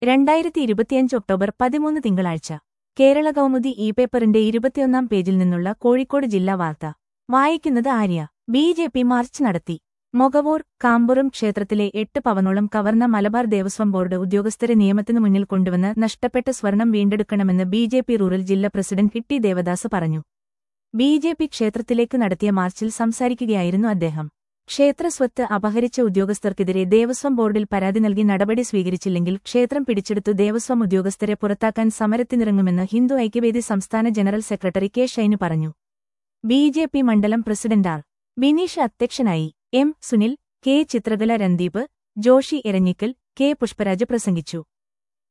രണ്ടായിരത്തി ഇരുപത്തിയഞ്ച് ഒക്ടോബർ പതിമൂന്ന് തിങ്കളാഴ്ച കേരള കൗമുദി ഇ പേപ്പറിന്റെ ഇരുപത്തിയൊന്നാം പേജിൽ നിന്നുള്ള കോഴിക്കോട് ജില്ലാ വാർത്ത വായിക്കുന്നത് Arya B J P march നടത്തി മൊകവൂർ കാമ്പുറം ക്ഷേത്രത്തിലെ എട്ട് പവനോളം കവർന്ന മലബാർ ദേവസ്വം ബോർഡ് ഉദ്യോഗസ്ഥരെ നിയമത്തിനു മുന്നിൽ കൊണ്ടുവന്ന് നഷ്ടപ്പെട്ട സ്വർണം വീണ്ടെടുക്കണമെന്ന് ബി ജെ പി റൂറൽ ജില്ലാ പ്രസിഡന്റ് ഹിട്ടി ദേവദാസ് പറഞ്ഞു ബി ജെ പി ക്ഷേത്രത്തിലേക്ക് നടത്തിയ മാർച്ചിൽ സംസാരിക്കുകയായിരുന്നു അദ്ദേഹം ക്ഷേത്രസ്വത്ത് അപഹരിച്ച ഉദ്യോഗസ്ഥർക്കെതിരെ ദേവസ്വം ബോർഡിൽ പരാതി നൽകി നടപടി സ്വീകരിച്ചില്ലെങ്കിൽ ക്ഷേത്രം പിടിച്ചെടുത്തു ദേവസ്വം ഉദ്യോഗസ്ഥരെ പുറത്താക്കാൻ സമരത്തിനിറങ്ങുമെന്ന് ഹിന്ദു ഐക്യവേദി സംസ്ഥാന ജനറൽ സെക്രട്ടറി കെ ഷൈനു പറഞ്ഞു ബി ജെ പി മണ്ഡലം പ്രസിഡന്റ് ആർ ബിനീഷ് അധ്യക്ഷനായി M Sunil K Chithrakala Randeep Joshi Eranhikkal K Pushparaj പ്രസംഗിച്ചു